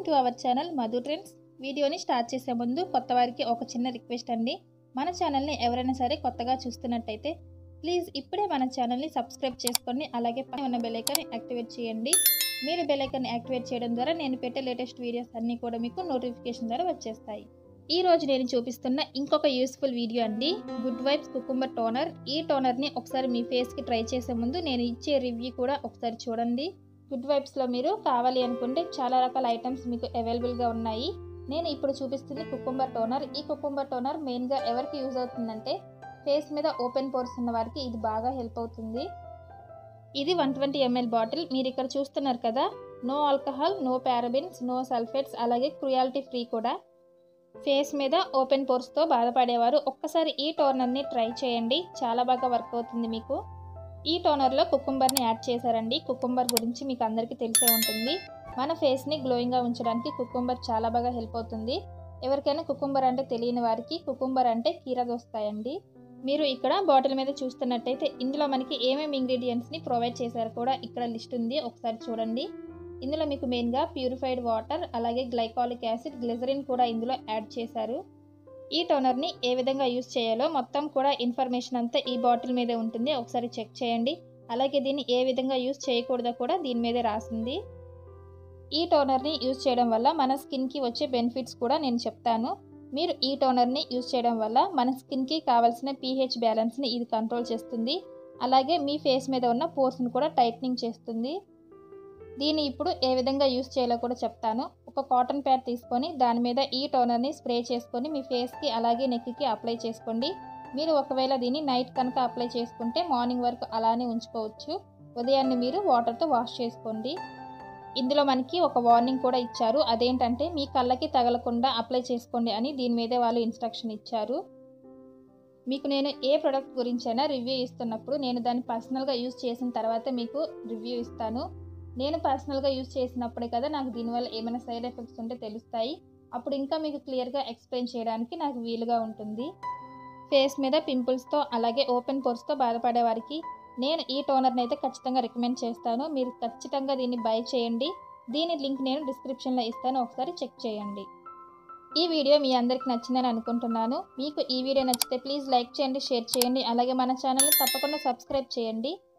welcome to our channel Madhu trends వీడియోని start చేసే ముందు కొత్త వారికి ఒక చిన్న రిక్వెస్ట్ అండి మన ఛానల్ని ఎవరైనా సరే కొత్తగా చూస్తున్నట్టయితే ప్లీజ్ ఇప్పుడే మన ఛానల్ని సబ్స్క్రైబ్ చేసుకోండి అలాగే పక్కన ఉన్న బెలైకాన్ని యాక్టివేట్ చేయండి మీరు బెలైకాన్ని యాక్టివేట్ చేయడం ద్వారా నేను పెట్టే లేటెస్ట్ వీడియోస్ అన్నీ కూడా మీకు నోటిఫికేషన్ ద్వారా వచ్చేస్తాయి ఈ రోజు నేను చూపిస్తున్న ఇంకొక యూస్ఫుల్ వీడియో అండి గుడ్ వైబ్స్ కుకుంబర్ టోనర్ ఈ టోనర్ని ఒకసారి మీ ఫేస్కి ట్రై చేసే ముందు నేను ఇచ్చే రివ్యూ కూడా ఒకసారి చూడండి గుడ్ వైబ్స్లో మీరు కావాలి అనుకుంటే చాలా రకాల ఐటమ్స్ మీకు అవైలబుల్గా ఉన్నాయి నేను ఇప్పుడు చూపిస్తుంది కుకుంబర్ టోనర్ ఈ కుకుంబర్ టోనర్ మెయిన్గా ఎవరికి యూజ్ అవుతుందంటే ఫేస్ మీద ఓపెన్ పోర్స్ ఉన్న వారికి ఇది బాగా హెల్ప్ అవుతుంది ఇది వన్ ట్వంటీ ఎంఎల్ బాటిల్ మీరు ఇక్కడ చూస్తున్నారు కదా no alcohol no parabens no sulphates అలాగే క్రుయాలిటీ ఫ్రీ కూడా ఫేస్ మీద ఓపెన్ పోర్స్తో బాధపడేవారు ఒక్కసారి ఈ టోనర్ని ట్రై చేయండి చాలా బాగా వర్క్ అవుతుంది మీకు ఈ టోనర్లో కుకుంబర్ని యాడ్ చేశారండి కుకుంబర్ గురించి మీకు అందరికీ తెలిసే ఉంటుంది మన ఫేస్ని గ్లోయింగ్గా ఉంచడానికి కుకుంబర్ చాలా బాగా హెల్ప్ అవుతుంది ఎవరికైనా కుకుంబర్ అంటే తెలియని వారికి కుకుంబర్ అంటే కీరదొస్తాయండి మీరు ఇక్కడ బాటిల్ మీద చూస్తున్నట్టయితే ఇందులో మనకి ఏమేమి ఇంగ్రీడియంట్స్ని ప్రొవైడ్ చేశారో కూడా ఇక్కడ లిస్ట్ ఉంది ఒకసారి చూడండి ఇందులో మీకు మెయిన్గా ప్యూరిఫైడ్ వాటర్ అలాగే గ్లైకాలిక్ యాసిడ్ గ్లిజరిన్ కూడా ఇందులో యాడ్ చేశారు ఈ టోనర్ని ఏ విధంగా యూస్ చేయాలో మొత్తం కూడా ఇన్ఫర్మేషన్ అంతా ఈ బాటిల్ మీదే ఉంటుంది ఒకసారి చెక్ చేయండి అలాగే దీన్ని ఏ విధంగా యూస్ చేయకూడదో కూడా దీని మీదే రాసింది ఈ టోనర్ని యూస్ చేయడం వల్ల మన స్కిన్కి వచ్చే బెనిఫిట్స్ కూడా నేను చెప్తాను మీరు ఈ టోనర్ని యూస్ చేయడం వల్ల మన స్కిన్కి కావాల్సిన పీహెచ్ బ్యాలెన్స్ని ఇది కంట్రోల్ చేస్తుంది అలాగే మీ ఫేస్ మీద ఉన్న పోర్స్ని కూడా టైట్నింగ్ చేస్తుంది దీన్ని ఇప్పుడు ఏ విధంగా యూస్ చేయాలో కూడా చెప్తాను ఒక కాటన్ ప్యాడ్ తీసుకొని దాని మీద ఈ టోనర్ని స్ప్రే చేసుకొని మీ ఫేస్కి అలాగే నెక్కి అప్లై చేసుకోండి మీరు ఒకవేళ దీన్ని నైట్ కనుక అప్లై చేసుకుంటే మార్నింగ్ వరకు అలానే ఉంచుకోవచ్చు ఉదయాన్నే మీరు వాటర్తో వాష్ చేసుకోండి ఇందులో మనకి ఒక వార్నింగ్ కూడా ఇచ్చారు అదేంటంటే మీ కళ్ళకి తగలకుండా అప్లై చేసుకోండి అని దీని మీదే వాళ్ళు ఇన్స్ట్రక్షన్ ఇచ్చారు మీకు నేను ఏ ప్రోడక్ట్ గురించైనా రివ్యూ ఇస్తున్నప్పుడు నేను దాన్ని పర్సనల్గా యూజ్ చేసిన తర్వాత మీకు రివ్యూ ఇస్తాను నేను పర్సనల్గా యూజ్ చేసినప్పుడే కదా నాకు దీనివల్ల ఏమైనా సైడ్ ఎఫెక్ట్స్ ఉంటే తెలుస్తాయి అప్పుడు ఇంకా మీకు క్లియర్గా ఎక్స్ప్లెయిన్ చేయడానికి నాకు వీలుగా ఉంటుంది ఫేస్ మీద పింపుల్స్తో అలాగే ఓపెన్ పోర్స్తో బాధపడే వారికి నేను ఈ టోనర్ని అయితే ఖచ్చితంగా రికమెండ్ చేస్తాను మీరు ఖచ్చితంగా దీన్ని బై చేయండి దీని లింక్ నేను డిస్క్రిప్షన్లో ఇస్తాను ఒకసారి చెక్ చేయండి ఈ వీడియో మీ అందరికి నచ్చిందని అనుకుంటున్నాను మీకు ఈ వీడియో నచ్చితే ప్లీజ్ లైక్ చేయండి షేర్ చేయండి అలాగే మన ఛానల్ని తప్పకుండా సబ్స్క్రైబ్ చేయండి